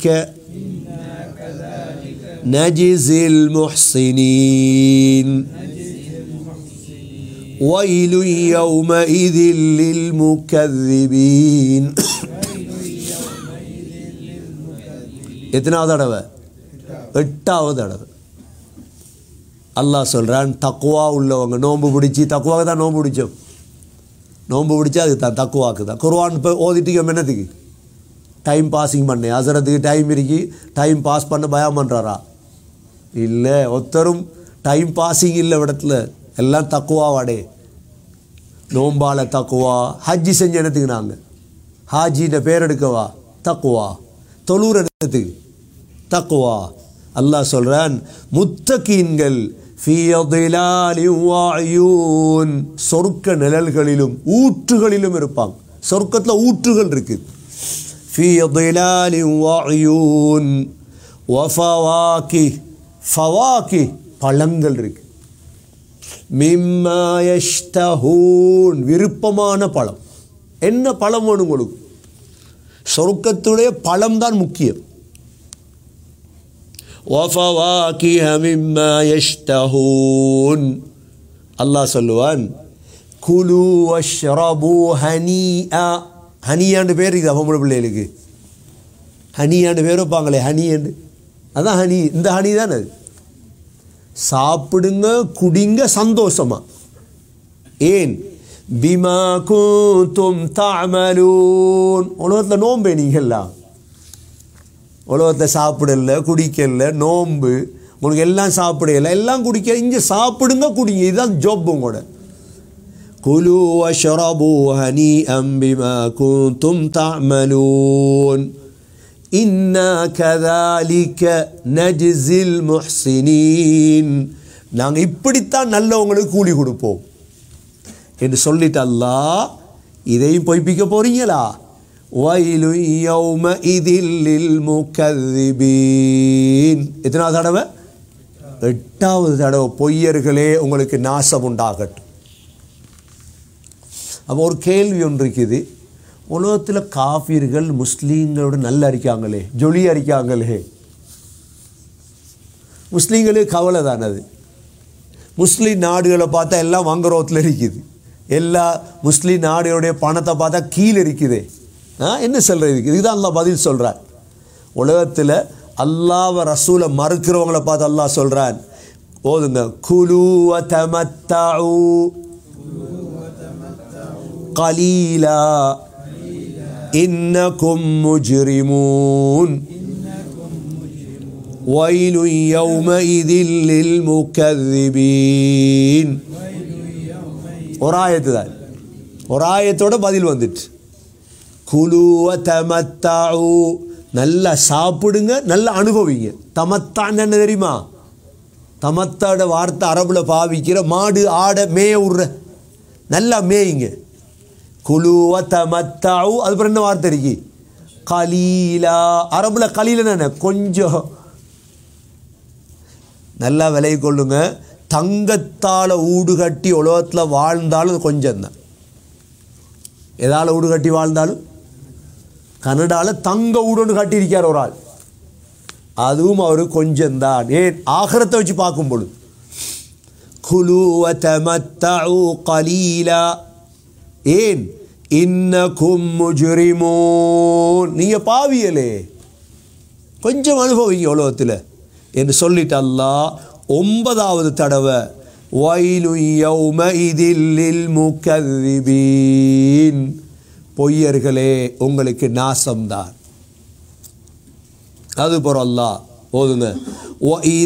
نجزي المحسنين ويل يومئذ للمكذبين எத்தனாவது தடவை எட்டாவது தடவை அல்லாஹ் சொல்கிறான் தக்குவா உள்ளவங்க நோன்பு பிடிச்சி தக்குவாக்கு தான் நோன்பு பிடிச்சோம் நோன்பு பிடிச்சா அது தான் தக்குவாக்கு தான் குர்ஆன் இப்போ ஓதிட்டு என்னத்துக்கு டைம் பாஸிங் பண்ண அசரத்துக்கு டைம் இருக்கி டைம் பாஸ் பண்ண பயம் பண்ணுறாரா இல்லை ஒருத்தரும் டைம் பாஸிங் இல்லை இடத்துல எல்லாம் தக்குவாவாடே நோம்பால தக்குவா ஹஜ்ஜி செஞ்ச என்னத்துக்கு நாங்கள் ஹாஜின்ற பேர் எடுக்கவா தக்குவா தொழுற என்னத்துக்கு தக்குவா அல்லாஹ் சொல்றான் முத்தகீன்கள் ஃபீ ظِلَالٍ وَعُيُونٍ சொர்க்க நிழல்களிலும் ஊற்றுகளிலும் இருப்பாங்க சொர்க்கத்தில் ஊற்றுகள் இருக்கு ஃபீ ظِلَالٍ وَعُيُونٍ وَفَوَاكِهْ ஃபவாக்கி பழங்கள் இருக்கு மிம்மா யஷ்தஹூன் விருப்பமான பழம் என்ன பழம் வேணும் உங்களுக்கு சொர்க்கத்துடைய பழம் தான் முக்கியம் وَفَوَاكِهَ مِمَّا يَشْتَهُونَ அல்லாஹ் சொல்லுவான் குலு வஷ்ரபு ஹனியா ஹனியாண்டு பேர் இது அவங்களோட பிள்ளைகளுக்கு ஹனியாண்டு பேர் வைப்பாங்களே ஹனியாண்டு அதான் ஹனி இந்த ஹனி தானே அது சாப்பிடுங்க குடிங்க சந்தோஷமா ஏன் பிமா கூத்தும் தாமலூன் உலகத்தில் நோம்பே நீங்கள்லாம் உலகத்தை சாப்பிடல குடிக்கல நோம்பு உங்களுக்கு எல்லாம் சாப்பிடல எல்லாம் குடிக்க இங்கே சாப்பிடுங்க குடிங்க இதுதான் ஜோப் உங்களோட குலு வஷ்ரபு ஹனி அம்பிமா குந்தும் தாமலூன் இன்னா கதாலிக்க நஜிசில் முஹ்சினீன் நாங்கள் இப்படித்தான் நல்லவங்களுக்கு கூலி கொடுப்போம் என்று சொல்லிட்டு அல்லாஹ் இதையும் பொய்ப்பிக்க போறீங்களா வயலு யௌம இதில் முக்கதிபீன் எத்தனாவது தடவை எட்டாவது தடவை பொய்யர்களே உங்களுக்கு நாசம் உண்டாகட்டும் அப்போ ஒரு கேள்வி ஒன்று இருக்குது உலகத்தில் காஃபிர்கள் முஸ்லீம்களோட நல்லா இருக்காங்களே ஜொலியாக இருக்காங்களே முஸ்லீம்களுக்கு கவலை தானே அது முஸ்லீம் நாடுகளை பார்த்தா எல்லாம் வங்குரோத்தில் இருக்குது எல்லா முஸ்லீம் நாடுகளுடைய பணத்தை பார்த்தா கீழே இருக்குது ஆ என்ன சொல்கிறது இதுக்கு இதுதான் அல்லாஹ் பதில் சொல்கிறார் உலகத்தில் அல்லாஹ் ரசூலை மறுக்கிறவங்கள பார்த்து அல்லாஹ் சொல்கிறான் ஓதுங்க குலு தமத்தாவு கலீலா இன்னக்கும் முஜ்ரிமூன் ويل يومئذ للمكذبين ஒரு ஆயத்து தான் ஒரு ஆயத்தோட பதில் வந்துட்டு குலுவ தமத்தாவு நல்லா சாப்பிடுங்க நல்லா அனுபவிங்க தமத்தான் என்ன தெரியுமா தமத்தாட வார்த்தை அரபில் பாவிக்கிற மாடு ஆடை மேய விட்ற நல்லா மேயுங்க குலுவ தமத்தாவு அதுக்கப்புறம் என்ன வார்த்தை இருக்கு கலீலா அரபில் கலீலன்னு என்ன கொஞ்சம் நல்லா விலை கொள்ளுங்க தங்கத்தால் ஊடு கட்டி உலகத்தில் வாழ்ந்தாலும் அது கொஞ்சம் தான் எதால் வீடு கட்டி வாழ்ந்தாலும் கனடாவில் தங்க வீடுன்னு கட்டியிருக்கார் ஒரு ஆள் அதுவும் அவர் கொஞ்சம்தான் ஏன் ஆகரத்தை வச்சு பார்க்கும் பொழுது குலு வதமத்தஉ கலீலா ஏன் இன்னக்கும் முஜ்ரிமூன் நீங்க பாவியலே கொஞ்சம் அனுபவிங்க உலகத்தில் என்று சொல்லிட்டு அல்லாஹ் ஒன்பதாவது தடவை வயலு யௌம இதில் முக்கதிபீன் பொய்யர்களே உங்களுக்கு நாசம்தான் அது போற அல்லாஹ் போதுங்க